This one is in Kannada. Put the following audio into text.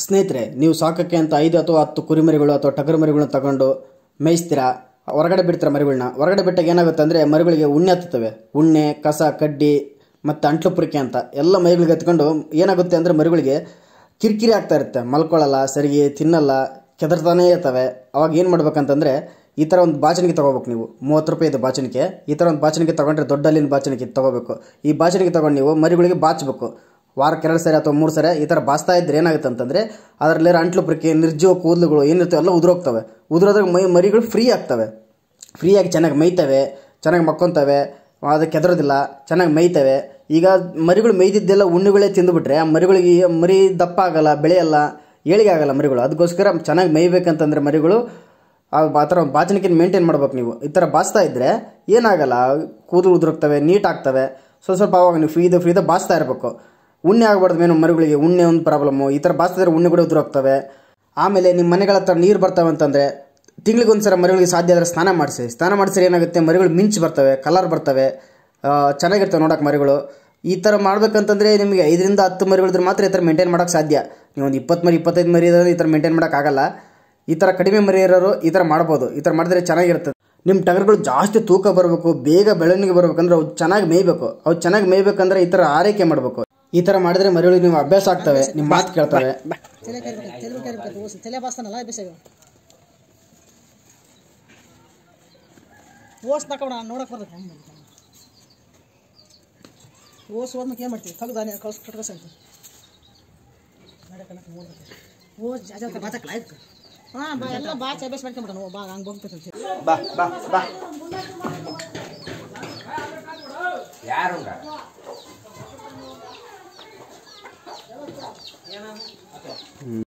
ಸ್ನೇಹಿತರೆ ನೀವು ಸಾಕಕ್ಕೆ ಅಂತ ಐದು ಅಥವಾ ಹತ್ತು ಕುರಿಮರಿಗಳು ಅಥವಾ ಟಗರು ಮರಿಗಳನ್ನ ತಗೊಂಡು ಮೇಯಿಸ್ತೀರಾ ಹೊರಗಡೆ ಬಿಡ್ತೀರ ಮರಿಗಳನ್ನ ಹೊರಗಡೆ ಬಿಟ್ಟಾಗ ಏನಾಗುತ್ತೆ ಅಂದರೆ ಮರಿಗಳಿಗೆ ಉಣ್ಣೆ ಹತ್ತುತ್ತವೆ ಉಣ್ಣೆ ಕಸ ಕಡ್ಡಿ ಮತ್ತು ಅಂಟ್ಲು ಪುರಿಕೆ ಅಂತ ಎಲ್ಲ ಮೈಗಳಿಗೆ ಎತ್ಕೊಂಡು ಏನಾಗುತ್ತೆ ಅಂದರೆ ಮರಿಗಳಿಗೆ ಕಿರಿಕಿರಿ ಆಗ್ತಾ ಇರುತ್ತೆ ಮಲ್ಕೊಳ್ಳಲ್ಲ ಸರಿಗೆ ತಿನ್ನಲ್ಲ ಕೆದರ್ತಾನೇ ಇರ್ತವೆ ಅವಾಗ ಏನು ಮಾಡ್ಬೇಕಂತಂದರೆ ಈ ಥರ ಒಂದು ಬಾಚಣಿಗೆ ತೊಗೋಬೇಕು ನೀವು ಮೂವತ್ತು ರೂಪಾಯಿ ಇದೆ ಬಾಚಣಿಗೆ ಈ ಥರ ಒಂದು ಬಾಚಣಿಗೆ ತೊಗೊಂಡ್ರೆ ದೊಡ್ಡ ಅಲ್ಲಿನ ಬಾಚಣಿಗೆ ತೊಗೋಬೇಕು ಈ ಬಾಚಣಿಗೆ ತೊಗೊಂಡು ನೀವು ಮರಿಗಳಿಗೆ ಬಾಚಬೇಕು ವಾರಕ್ಕೆ ಎರಡು ಸರಿ ಅಥವಾ ಮೂರು ಸರಿ ಈ ಥರ ಬಾಸ್ತಾ ಇದ್ರೆ ಏನಾಗುತ್ತೆ ಅಂತಂದರೆ ಅದರಲ್ಲಿರೋ ಅಂಟ್ಲು ಪ್ರಕ್ಕೆ ನಿರ್ಜೀವ ಕೂದಲುಗಳು ಏನಿರ್ತವೆ ಎಲ್ಲ ಉದುರೋಗ್ತವೆ ಉದುರೋದಾಗ ಮೈ ಮರಿಗಳು ಫ್ರೀ ಆಗ್ತವೆ ಫ್ರೀಯಾಗಿ ಚೆನ್ನಾಗಿ ಮೇಯ್ತವೆ ಚೆನ್ನಾಗಿ ಮಕ್ಕೊತವೆ ಅದಕ್ಕೆ ಕೆದರೋದಿಲ್ಲ ಚೆನ್ನಾಗಿ ಮೇಯ್ತವೆ ಈಗ ಮರಿಗಳು ಮೇಯ್ದಿದ್ದೆಲ್ಲ ಉಣ್ಣುಗಳೇ ತಿಂದುಬಿಟ್ರೆ ಆ ಮರಿಗಳಿಗೆ ಮರಿ ದಪ್ಪ ಆಗಲ್ಲ ಬೆಳೆಯಲ್ಲ ಏಳಿಗೆ ಆಗಲ್ಲ ಮರಿಗಳು ಅದಕ್ಕೋಸ್ಕರ ಚೆನ್ನಾಗಿ ಮೇಯ್ಬೇಕಂತಂದರೆ ಮರಿಗಳು ಆ ಆ ಥರ ಒಂದು ಬಾಚಣಿಕೆನ ಮೇಂಟೈನ್ ಮಾಡ್ಬೇಕು ನೀವು ಈ ಥರ ಬಾಚ್ತಾ ಇದ್ದರೆ ಏನಾಗಲ್ಲ ಕೂದಲು ಉದುರೋಗ್ತವೆ ನೀಟ್ ಆಗ್ತವೆ ಸ್ವಲ್ಪ ಸ್ವಲ್ಪ ಅವಾಗ ನೀವು ಫ್ರೀದ ಫ್ರೀದ ಬಾಚ್ತಾ ಇರಬೇಕು ಉಣ್ಣೆ ಆಗಬಾರ್ದು ಮೇನು ಮರಿಗಳಿಗೆ ಉಣ್ಣೆ ಒಂದು ಪ್ರಾಬ್ಲಮ್ಮು ಈ ಥರ ಬಾಚ್ತಾ ಇದ್ರೆ ಉಣ್ಣೆ ಕೂಡ ಉದುರೋಗ್ತವೆ ಆಮೇಲೆ ನಿಮ್ಮ ಮನೆಗಳ ಹತ್ರ ನೀರು ಬರ್ತವೆ ಅಂತಂದರೆ ತಿಂಗಳಿಗೊಂದ್ಸಲ ಮರಿಗಳಿಗೆ ಸಾಧ್ಯ ಆದರೆ ಸ್ನಾನ ಮಾಡಿಸಿ ಸ್ನಾನ ಮಾಡಿಸಿದ್ರೆ ಏನಾಗುತ್ತೆ ಮರಿಗಳು ಮಿಂಚು ಬರ್ತವೆ ಕಲರ್ ಬರ್ತವೆ ಆ, ಚೆನ್ನಾಗಿರ್ತವೆ ನೋಡೋಕೆ ಮರಿಗಳು ಈ ಥರ ಮಾಡ್ಬೇಕಂತಂದರೆ ನಿಮಗೆ ಐದರಿಂದ ಹತ್ತು ಮರಿಗಳಿದ್ರೆ ಮಾತ್ರ ಈ ಥರ ಮೇಂಟೈನ್ ಮಾಡೋಕ್ಕೆ ಸಾಧ್ಯ ನೀವು ಒಂದು ಇಪ್ಪತ್ತು ಮರಿ ಇಪ್ಪತ್ತೈದು ಮರಿ ಇರೋದು ಈ ಥರ ಮೇಂಟೈನ್ ಮಾಡೋಕ್ಕಾಗಲ್ಲ ಈ ಥರ ಕಡಿಮೆ ಮರಿ ಇರೋರು ಈ ಥರ ಮಾಡ್ಬೋದು ಈ ಥರ ಮಾಡಿದ್ರೆ ಚೆನ್ನಾಗಿರ್ತದೆ ನಿಮ್ಮ ಟಗರುಗಳು ಜಾಸ್ತಿ ತೂಕ ಬರಬೇಕು ಬೇಗ ಬೆಳವಣಿಗೆ ಬರ್ಬೇಕಂದ್ರೆ ಅವು ಚೆನ್ನಾಗಿ ಮೇಯ್ಬೇಕು ಅವು ಚೆನ್ನಾಗಿ ಮೇಯ್ಬೇಕಂದ್ರೆ ಈ ಥರ ಆರೈಕೆ ಮಾಡಬೇಕು ಈ ಥರ ಮಾಡಿದ್ರೆ ಮರಿಗಳಿಗೆ ನೀವು ಅಭ್ಯಾಸ ಆಗ್ತವೆ ನಿಮ್ಮ ಮಾತು ಕೇಳ್ತವೆ ತಲೆ ಕರಿಬೇಕು ತಲೆ ಕರಿಬೇಕು ಓಸ್ ತಲೆ ಬಾಸ್ತಾನಲ್ಲ ಬಿಸಾಗ ಓಸ್ ತಕೊಂಡ ನೋಡಕ್ ಬರ್ತೈತೆ ಹೆಂಗ್ ಮಾಡ್ತಾನೆ. ಓಸ್ ಹೋದ್ಮಕ್ಕೆ ಏನು ಮಾಡ್ತೀವಿ ತೆಗ್ದಾನೆ ಕಳ್ಸಿ ಕಟ್ಕಸ ಅಂತ ಓಸ್ ಜಾಜ ಬಾತಕ್ಲ ಆಯ್ತು ಹಾಂ ಬಾ ಎಲ್ಲ ಬಾ ಅಭ್ಯಾಸ ಮಾಡ್ಕೊಂಬಿಟ್ಟಾನ ಬಾ ಹಂಗೆ ಹೋಗ್ತೈತೆ ಬಾ ಬಾ ಬಾ ಯಾರುಂಗ